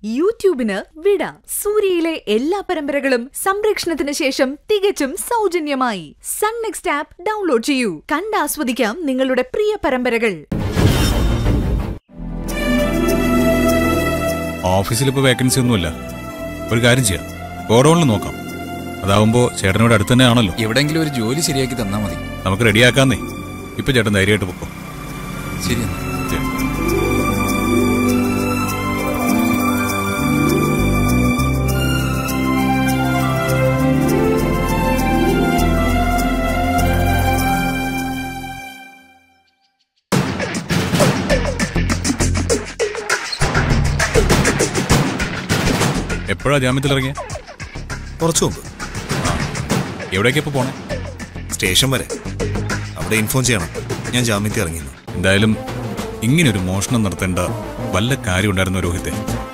യൂട്യൂബിന് വിട സൂര്യയിലെ എല്ലാ പരമ്പരകളും സംരക്ഷണത്തിന് ശേഷം തികച്ചും സൗജന്യമായി സൺ നെക്സ്റ്റ് ആപ്പ് ഡൗൺലോഡ് ചെയ്യൂ കണ്ടാസ്വദിക്കാം നിങ്ങളുടെ പ്രിയ പരമ്പരകൾ ഓഫീസിൽ ഇപ്പോൾ വേക്കൻസി ഒന്നുമില്ല ഒരു കാര്യം ചെയ്യാം ഗോഡൌണിൽ നോക്കാം അതാവുമ്പോ ചേട്ടനോട് അടുത്ത് തന്നെ ആണല്ലോ എവിടെയെങ്കിലും ഒരു ജോലി ശരിയാക്കി തന്നാ മതി നമുക്ക് റെഡിയാക്കാന്നേ ഇപ്പൊ ചേട്ടൻ ധൈര്യമായിട്ട് പൊക്കോ ശരി എന്നാ. ശരി. എപ്പോഴാ ജാമ്യത്തിൽ ഇറങ്ങിയ കുറച്ചു മുമ്പ് എവിടേക്കാ ഇപ്പൊ പോണേ സ്റ്റേഷൻ വരെ അവിടെ ഇൻഫോം ചെയ്യണം ഞാൻ ജാമ്യത്തിൽ ഇറങ്ങിയെന്ന് എന്തായാലും ഇങ്ങനൊരു മോഷണം നടത്തേണ്ട വല്ല കാര്യം ഉണ്ടായിരുന്നു രോഹിത്തെ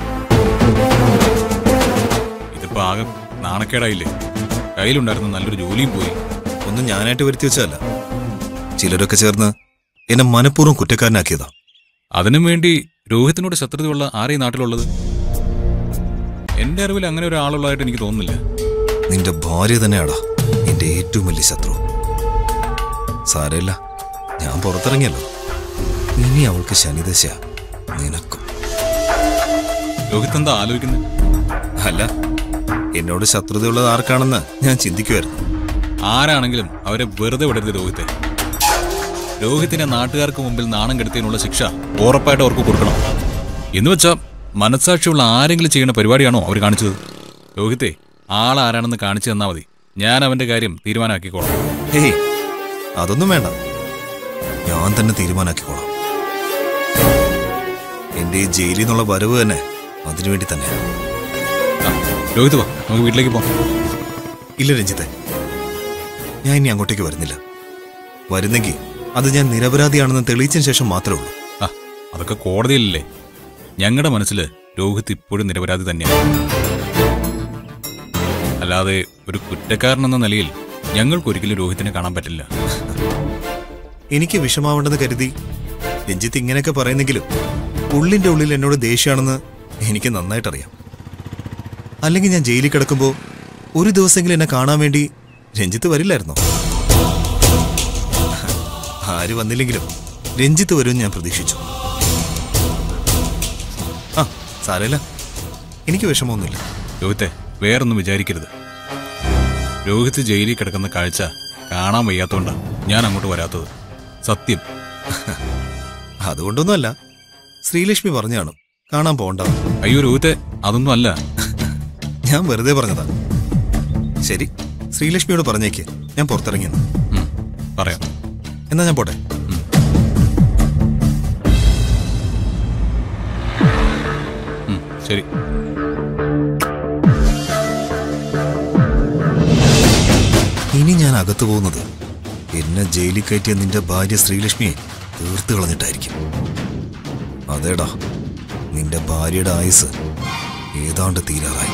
ഇതിപ്പോ ആകെ നാണക്കേടായില്ലേ കയ്യിലുണ്ടായിരുന്ന നല്ലൊരു ജോലിയും പോയി ഒന്നും ഞാനായിട്ട് വരുത്തി വെച്ചതല്ല ചിലരൊക്കെ ചേർന്ന് എന്നെ മനഃപൂർവ്വം കുറ്റക്കാരനാക്കിയതാ അതിനും വേണ്ടി രോഹിത്തിനോട് ശത്രുതയുള്ള ആരെ ഈ നാട്ടിലുള്ളത് എന്റെ അറിവിൽ അങ്ങനെ ഒരാളുള്ളതായിട്ട് എനിക്ക് തോന്നുന്നില്ല നിന്റെ ഭാര്യ തന്നെയാടാ എന്റെ ഏറ്റവും വലിയ ശത്രു സാരമില്ല ഞാൻ പുറത്തിറങ്ങിയല്ലോ ഇനി അവൾക്ക് ശനിദശ നിനക്കും രോഹിത് എന്താ ആലോചിക്കുന്നത് അല്ല എന്നോട് ശത്രുതയുള്ളത് ആർക്കാണെന്ന് ഞാൻ ചിന്തിക്കുമായിരുന്നു ആരാണെങ്കിലും അവരെ വെറുതെ വിടരുത് രോഹിത്തെ രോഹിത്തിനെ നാട്ടുകാർക്ക് മുമ്പിൽ നാണം കെടുത്തതിനുള്ള ശിക്ഷ ഉറപ്പായിട്ട് അവർക്ക് കൊടുക്കണം എന്ന് വെച്ചാ മനസാക്ഷിയുള്ള ആരെങ്കിലും ചെയ്യുന്ന പരിപാടിയാണോ അവർ കാണിച്ചത് രോഹിത്തെ ആളാരാണെന്ന് കാണിച്ചു തന്നാ മതി ഞാൻ അവന്റെ കാര്യം തീരുമാനമാക്കിക്കോളാം ഹേയ് അതൊന്നും വേണ്ട ഞാൻ തന്നെ തീരുമാനാക്കിക്കോളാം എന്റെ ഈ ജയിലിൽ നിന്നുള്ള വരവ് തന്നെ അതിനുവേണ്ടി തന്നെ ആ, രോഹിത് വാ നമുക്ക് വീട്ടിലേക്ക് പോകാം ഇല്ല രഞ്ജിത്തെ ഞാൻ ഇനി അങ്ങോട്ടേക്ക് വരുന്നില്ല വരുന്നെങ്കിൽ അത് ഞാൻ നിരപരാധിയാണെന്ന് തെളിയിച്ചതിന് ശേഷം മാത്രമേ ഉള്ളൂ ആ അതൊക്കെ കോടതിയിലല്ലേ ഞങ്ങളുടെ മനസ്സിൽ രോഹിത് ഇപ്പോഴും നിരപരാധി തന്നെയാണ് അല്ലാതെ ഒരു കുറ്റക്കാരനെന്ന നിലയിൽ ഞങ്ങൾക്കൊരിക്കലും രോഹിത്തിനെ കാണാൻ പറ്റില്ല എനിക്ക് വിഷമാവേണ്ടെന്ന് കരുതി രഞ്ജിത്ത് ഇങ്ങനെയൊക്കെ പറയുന്നെങ്കിലും ഉള്ളിന്റെ ഉള്ളിൽ എന്നോട് ദേഷ്യമാണെന്ന് എനിക്ക് നന്നായിട്ടറിയാം അല്ലെങ്കിൽ ഞാൻ ജയിലിൽ കിടക്കുമ്പോൾ ഒരു ദിവസമെങ്കിലും എന്നെ കാണാൻ വേണ്ടി രഞ്ജിത്ത് വരില്ലായിരുന്നോ ആര് വന്നില്ലെങ്കിലും രഞ്ജിത്ത് വരുമെന്ന് ഞാൻ പ്രതീക്ഷിച്ചു ആ സാരമില്ല എനിക്ക് വിഷമമൊന്നുമില്ല രോഹിത്തെ വേറൊന്നും വിചാരിക്കരുത് രോഹിത് ജയിലിൽ കിടക്കുന്ന കാഴ്ച കാണാൻ വയ്യാത്തോണ്ടാ ഞാൻ അങ്ങോട്ട് വരാത്തത് സത്യം അതുകൊണ്ടൊന്നുമല്ല ശ്രീലക്ഷ്മി പറഞ്ഞാണ് കാണാൻ പോണ്ട അയ്യോ രോഹിത്തെ അതൊന്നും അല്ല ഞാൻ വെറുതെ പറഞ്ഞതാ ശരി ശ്രീലക്ഷ്മിയോട് പറഞ്ഞേക്ക് ഞാൻ പുറത്തിറങ്ങിയെന്ന് ഉം, പറയാം എന്നാ ഞാൻ പോട്ടെ ഉം, ശരി ഇനി ഞാൻ അകത്തു പോകുന്നത് എന്നെ ജയിലിൽ കയറ്റിയ നിന്റെ ഭാര്യ ശ്രീലക്ഷ്മിയെ തീർത്ത് കളഞ്ഞിട്ടായിരിക്കും അതേടാ നിന്റെ ഭാര്യയുടെ ആയുസ് ഏതാണ്ട് തീരാറായി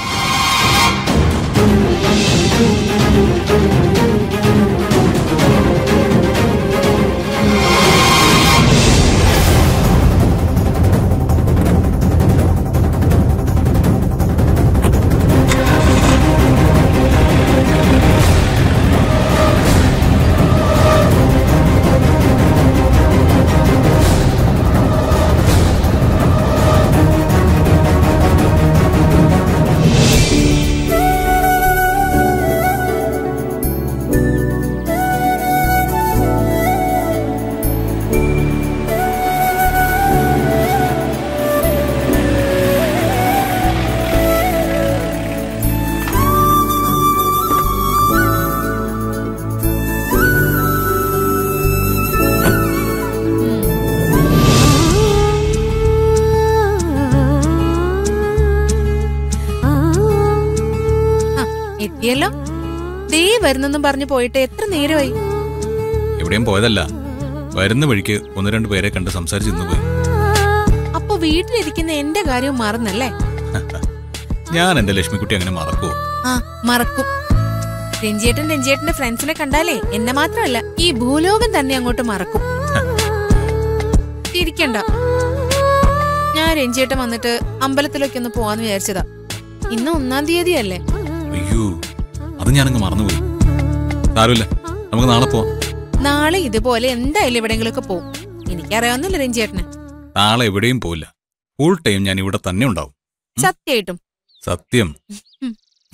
ആ, എത്തിയല്ലോ ദേ വരുന്നെന്നും പറഞ്ഞു പോയിട്ട് എത്ര നേരമായി എവിടെയും പോയതല്ല വരുന്ന വഴിക്ക് ഒന്ന് രണ്ട് പേരെ കണ്ട് സംസാരിച്ച് ഇന്ന് പോയി അപ്പൊ വീട്ടിലിരിക്കുന്ന എന്റെ കാര്യവും മറന്നല്ലേ ഞാൻ എന്റെ ലക്ഷ്മിക്കുട്ടി അങ്ങനെ മറക്കുവോ ആ മറക്കും രഞ്ജിയേട്ടൻ രഞ്ജിയേട്ടന്റെ ഫ്രണ്ട്സിനെ കണ്ടാലേ എന്നെ മാത്രമല്ല ഈ ഭൂലോകം തന്നെ അങ്ങോട്ട് മറക്കും ഇരിക്കണ്ട ഞാൻ ഞാൻ രഞ്ജിയേട്ടൻ വന്നിട്ട് അമ്പലത്തിലൊക്കെ ഒന്ന് പോവാന്ന് വിചാരിച്ചതാ ഇന്ന് ഒന്നാം തീയതിയല്ലേ അയ്യോ അത് ഞാനങ്ങ് മറന്നുപോയി സാരമില്ല നമുക്ക് നാളെ പോവാം നാളെ ഇതുപോലെ എന്തായാലും എവിടെയെങ്കിലുമൊക്കെ പോവും എനിക്കറിയാവുന്നില്ല രഞ്ജിയേട്ടന് നാളെ എവിടെയും പോവില്ല ഫുൾ ടൈം ഞാൻ ഇവിടെ തന്നെ ഉണ്ടാവും സത്യമായിട്ടും സത്യം ഉം.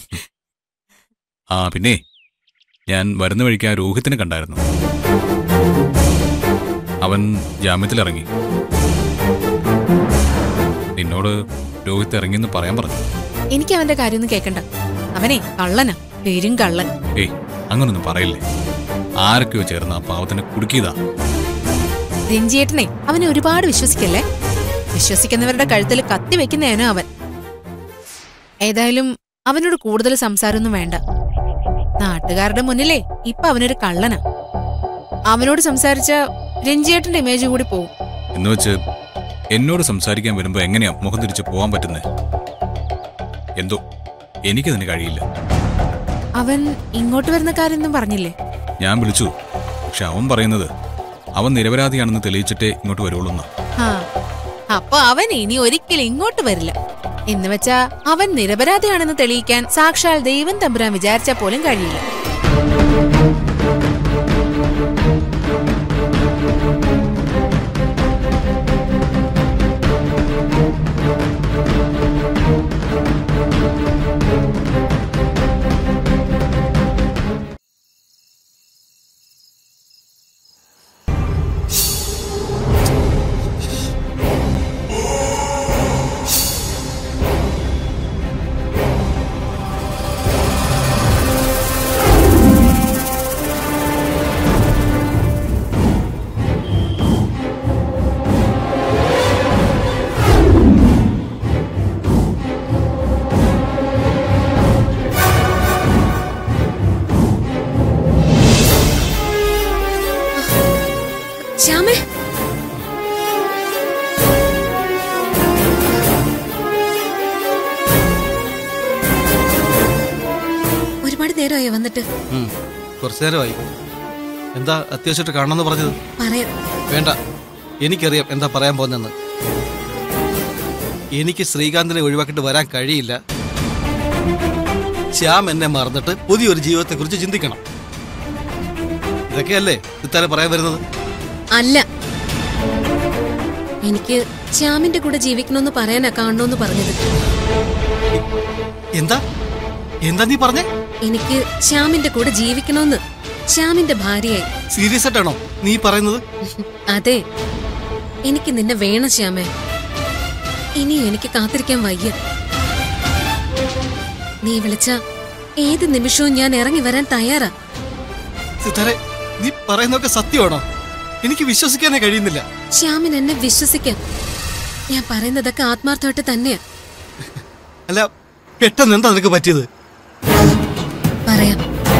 ആ പിന്നെ ഞാൻ വരുന്ന വഴിക്ക് ആ രോഹിത്തിനെ കണ്ടായിരുന്നു അവൻ ജാമ്യത്തിലിറങ്ങി നിന്നോട് രോഹിത്ത് ഇറങ്ങിയെന്ന് പറയാൻ പറഞ്ഞു എനിക്ക് അവന്റെ കാര്യമൊന്നും കേക്കണ്ട അവനെ കള്ളനാ പേരും കള്ളൻ ഏയ് അങ്ങനൊന്നും പറയില്ലേ ആരൊക്കെയോ ചേർന്ന് ആ പാവത്തിനെ കുടുക്കിയതാ രഞ്ജിയേട്ടനെ അവനെ ഒരുപാട് വിശ്വസിക്കല്ലേ വിശ്വസിക്കുന്നവരുടെ കഴുത്തിൽ കത്തി വെക്കുന്നവനോ അവൻ ഏതായാലും അവനോട് കൂടുതൽ സംസാരമൊന്നും വേണ്ട നാട്ടുകാരുടെ മുന്നിലേ ഇപ്പൊ അവനൊരു കള്ളനാ അവനോട് സംസാരിച്ച രഞ്ജിയേട്ടന്റെ ഇമേജ് കൂടി പോവും എന്ന് വെച്ച് എന്നോട് സംസാരിക്കാൻ വരുമ്പോ എങ്ങനെയാ മുഖം തിരിച്ച് പോവാൻ പറ്റുന്നത് എന്തോ എനിക്കതിന് കഴിയില്ല അവൻ ഇങ്ങോട്ട് വരുന്ന കാര്യമൊന്നും പറഞ്ഞില്ലേ ഞാൻ വിളിച്ചു പക്ഷെ അവൻ പറയുന്നത് അവൻ നിരപരാധിയാണെന്ന് തെളിയിച്ചിട്ടേ ഇങ്ങോട്ട് വരുള്ളൂ എന്നാ ആ അപ്പൊ അവൻ ഇനി ഒരിക്കലും ഇങ്ങോട്ട് വരില്ല എന്ന് വെച്ചാ അവൻ നിരപരാധിയാണെന്ന് തെളിയിക്കാൻ സാക്ഷാൽ ദൈവം തമ്പുരാൻ വിചാരിച്ചാൽ പോലും കഴിയില്ല ശ്യാമേ ഒരുപാട് നേരമായോ വന്നിട്ട് ഉം. കുറച്ചു നേരമായി എന്താ അത്യാവശ്യമായിട്ട് കാണണമെന്ന് പറഞ്ഞത് പറയാം വേണ്ട എനിക്കറിയാം എന്താ പറയാൻ പോകുന്നെന്ന് എനിക്ക് ശ്രീകാന്തിനെ ഒഴിവാക്കിയിട്ട് വരാൻ കഴിയില്ല ശ്യാം എന്നെ മറന്നിട്ട് പുതിയൊരു ജീവിതത്തെക്കുറിച്ച് ചിന്തിക്കണം ഇതൊക്കെയല്ലേ ഇത്താരെ പറയാൻ വരുന്നത് അല്ല എനിക്ക് ശ്യാമിന്റെ കൂടെ ജീവിക്കണമെന്ന് പറയാനാ കാണണമെന്ന് പറഞ്ഞത് എന്താ എന്താ നീ പറഞ്ഞേ എനിക്ക് ശ്യാമിന്റെ കൂടെ ജീവിക്കണമെന്ന് ശ്യാമിന്റെ ഭാര്യയായി സീരിയസ് ആയിട്ടാണോ നീ പറയുന്നത് അതെ എനിക്ക് നിന്നെ വേണം ശ്യാമേ ഇനിയും എനിക്ക് കാത്തിരിക്കാൻ വയ്യ നീ വിളിച്ച ഏത് നിമിഷവും ഞാൻ ഇറങ്ങി വരാൻ തയ്യാറാ സിത്താരെ നീ പറയുന്നതൊക്കെ സത്യമാണോ എനിക്ക് വിശ്വസിക്കാനേ കഴിയുന്നില്ല ശ്യാമിന് എന്നെ വിശ്വസിക്കാൻ ഞാൻ പറയുന്നതൊക്കെ ആത്മാർത്ഥമായിട്ട് തന്നെയാ അല്ല പെട്ടെന്ന് എന്താ നിനക്ക് പറ്റിയത് പറയാം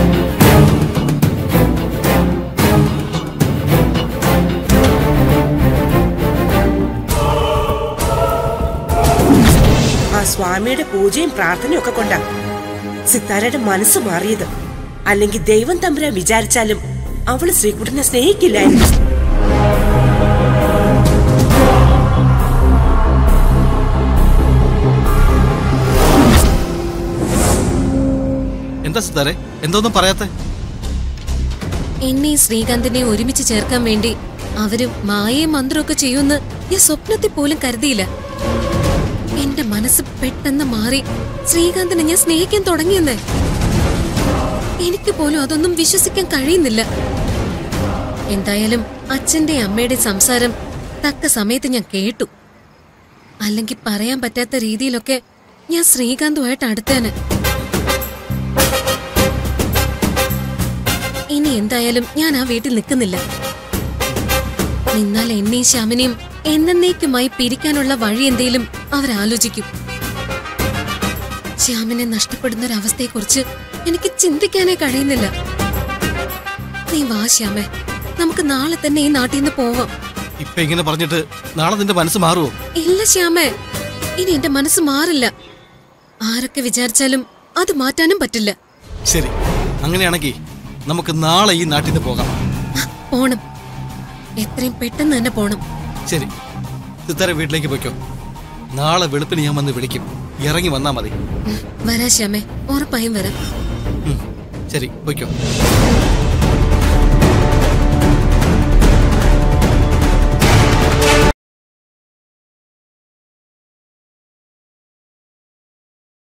ആ സ്വാമിയുടെ പൂജയും പ്രാർത്ഥനയും ഒക്കെ കൊണ്ടാ സിത്താരയുടെ മനസ്സ് മാറിയത് അല്ലെങ്കിൽ ദൈവം തമ്പുരാൻ വിചാരിച്ചാലും അവള് ശ്രീകുട്ടനെ സ്നേഹിക്കില്ലായിരുന്നു എന്താ സിത്താരെ എന്തോന്നും പറയാത്തെ എന്നെ ശ്രീകാന്തിനെ ഒരുമിച്ച് ചേർക്കാൻ വേണ്ടി അവര് മായയും മന്ത്രമൊക്കെ ചെയ്യുമെന്ന് ഞാൻ സ്വപ്നത്തിൽ പോലും കരുതിയില്ല എന്റെ മനസ്സ് പെട്ടെന്ന് മാറി ശ്രീകാന്തിനെ ഞാൻ സ്നേഹിക്കാൻ തുടങ്ങിയെന്നേ എനിക്ക് പോലും അതൊന്നും വിശ്വസിക്കാൻ കഴിയുന്നില്ല എന്തായാലും അച്ഛന്റെ അമ്മയുടെ സംസാരം തക്ക സമയത്ത് ഞാൻ കേട്ടു അല്ലെങ്കിൽ പറയാൻ പറ്റാത്ത രീതിയിലൊക്കെ ഞാൻ ശ്രീകാന്തുമായിട്ട് അടുത്തേനെ ഇനി എന്തായാലും ഞാൻ ആ വീട്ടിൽ നിൽക്കുന്നില്ല നിന്നാൽ എന്നെയും ശ്യാമിനെയും എന്നേക്കുമായി പിരിക്കാനുള്ള വഴി എന്തേലും അവരാലോചിക്കും ശ്യാമിനെ നഷ്ടപ്പെടുന്ന ഒരവസ്ഥയെക്കുറിച്ച് എനിക്ക് ചിന്തിക്കാനേ കഴിയുന്നില്ല നീ വാ ശ്യാമേ നമുക്ക് നാളെ തന്നെ ഈ നാട്ടിൽ നിന്ന് പോവാം ഇപ്പൊ ഇങ്ങനെ പറഞ്ഞിട്ട് നാളെ നിന്റെ മനസ്സ് മാറുമോ ഇല്ല ശ്യാമേ ഇനി എന്റെ മനസ്സ് മാറില്ല ആരൊക്കെ വിചാരിച്ചാലും അത് മാറ്റാനും പറ്റില്ല ശരി അങ്ങനെയാണെങ്കിൽ നമുക്ക് നാളെ ഈ നാട്ടിൽ നിന്ന് പോകാം പോണം എത്രയും പെട്ടെന്ന് തന്നെ പോണം ശരി സിത്താര വീട്ടിലേക്ക് പോയിക്കോ നാളെ വെളുപ്പിന് ഞാൻ വന്ന് വിളിക്കും ഇറങ്ങി വന്നാ മതി വരാ ശ്യാമേ ഉറപ്പായും വരാം ഉം, ശരി പൊയ്ക്കോ